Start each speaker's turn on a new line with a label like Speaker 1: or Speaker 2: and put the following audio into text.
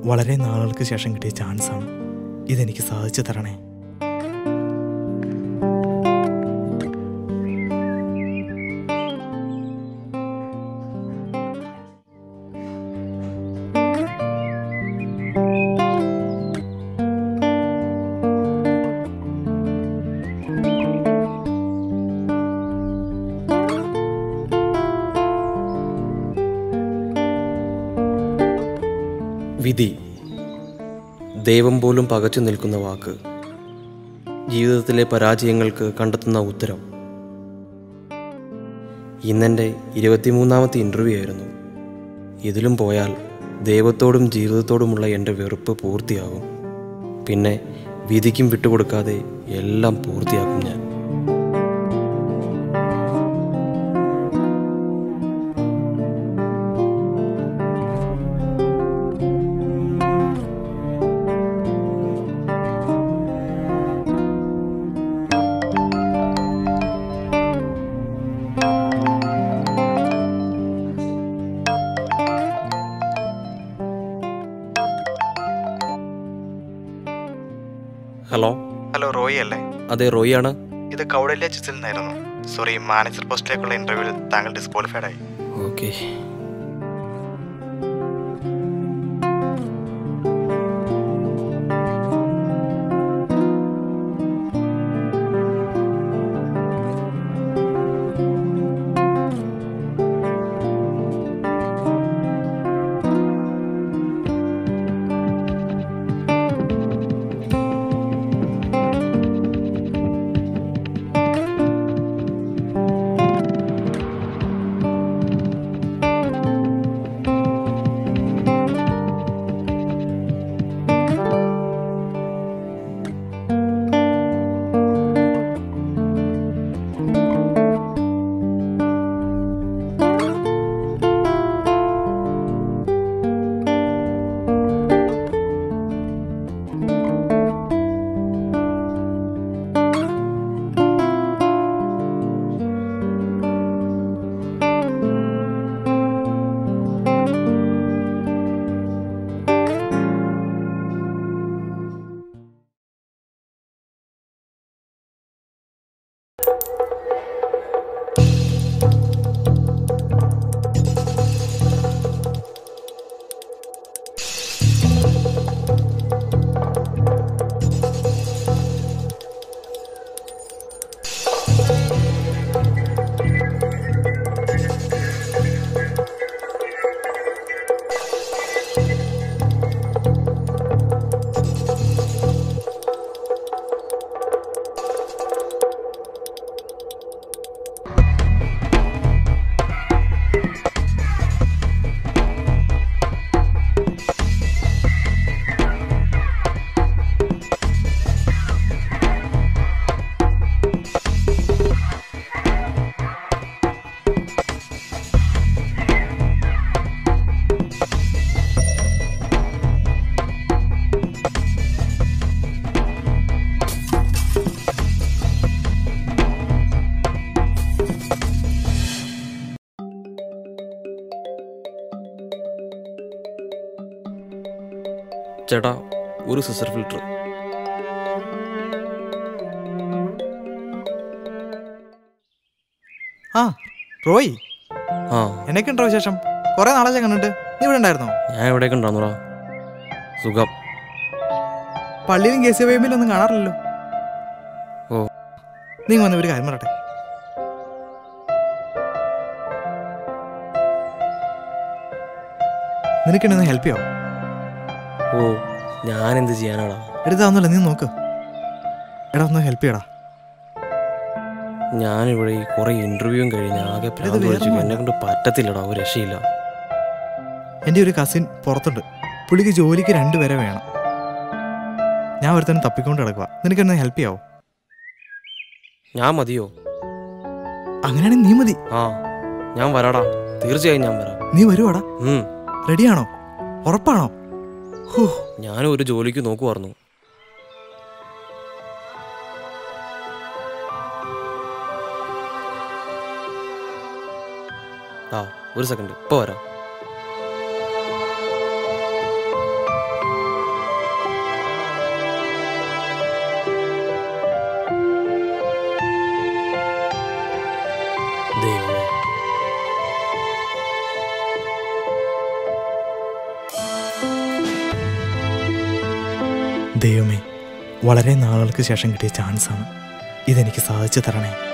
Speaker 1: വളരെ നാളുകൾക്ക് ശേഷം കിട്ടിയ ചാൻസാണ് ഇതെനിക്ക് സാധിച്ചു തരണേ
Speaker 2: വിധി ദൈവം പോലും പകച്ചു നിൽക്കുന്ന വാക്ക് ജീവിതത്തിലെ പരാജയങ്ങൾക്ക് കണ്ടെത്തുന്ന ഉത്തരം ഇന്നെൻ്റെ ഇരുപത്തിമൂന്നാമത്തെ ഇൻ്റർവ്യൂ ആയിരുന്നു ഇതിലും പോയാൽ ദൈവത്തോടും ജീവിതത്തോടുമുള്ള എൻ്റെ വെറുപ്പ് പൂർത്തിയാകും പിന്നെ വിധിക്കും വിട്ടുകൊടുക്കാതെ എല്ലാം പൂർത്തിയാക്കും ഞാൻ ഹലോ
Speaker 1: ഹലോ റോയി അല്ലേ
Speaker 2: അതെ റോയിയാണ്
Speaker 1: ഇത് കൗടല്യ ചിസിൽ നിന്നായിരുന്നു സോറി മാനേജർ പോസ്റ്റിലേക്കുള്ള ഇന്റർവ്യൂവിൽ താങ്കൾ ഡിസ്ക്വാളിഫൈഡ് ആയി
Speaker 2: ഓക്കെ ചേട്ടാ ഒരു സിസർ ഫിൽറ്റർ
Speaker 1: ആ റോയി
Speaker 2: ആ
Speaker 1: എന്നൊക്കെ ഉണ്ടോ വിശേഷം കുറെ നാളെ കണ്ടിട്ട് നീ ഇവിടെ ഉണ്ടായിരുന്നോ
Speaker 2: ഞാൻ എവിടെയൊക്കെ ഉണ്ടായിരുന്നുടാ സുഖം
Speaker 1: പള്ളിയിലും കെ സി വൈമിലും ഒന്നും കാണാറില്ലല്ലോ
Speaker 2: ഓ.
Speaker 1: നീ വന്ന ഒരു കാര്യം പറയട്ടെ നിനക്കെന്നെ ഹെൽപ്പ് ചെയ്യാവോ
Speaker 2: ഓ ഞാൻ എന്ത് ചെയ്യാനാടാ
Speaker 1: എടുത്താവുന്നല്ലോ നീ നോക്ക് എടാ ഒന്ന് ഹെൽപ്പ് ചെയ്യടാ
Speaker 2: ഞാനിവിടെ ഈ കുറേ ഇൻ്റർവ്യൂവും കഴിഞ്ഞ് ആകെ പ്രാന്ത്
Speaker 1: വേറെ
Speaker 2: പിടിച്ചു
Speaker 1: ഒന്നുമല്ല.
Speaker 2: എന്നെ കൊണ്ട് പറ്റത്തില്ലടാ ഒരു രക്ഷയില്ല
Speaker 1: എൻ്റെ ഒരു കസിൻ പുറത്തുണ്ട് പുള്ളിക്ക് ജോലിക്ക് രണ്ടുപേരെ വേണം ഞാൻ ഒരുത്തന്നെ തപ്പിക്കൊണ്ട് കിടക്കുക നിനക്കെന്നെ ഹെൽപ്പ് ചെയ്യാവോ
Speaker 2: ഞാൻ മതിയോ
Speaker 1: അങ്ങനെയാണെങ്കിൽ നീ മതി
Speaker 2: ആ ഞാൻ വരാടാ തീർച്ചയായും ഞാൻ വരാം
Speaker 1: നീ വരുവാടാ
Speaker 2: ഉം,
Speaker 1: റെഡിയാണോ ഉറപ്പാണോ ഹൂ
Speaker 2: ഞാനും ഒരു ജോലിക്ക് നോക്കുമായിരുന്നു ആ ഒരു സെക്കൻഡ് ഇപ്പോൾ വരാം ദൈവമേ
Speaker 1: ദൈവമേ വളരെ നാളുകൾക്ക് ശേഷം കിട്ടിയ ചാൻസാണ് ഇതെനിക്ക് സാധിച്ചു തരണേ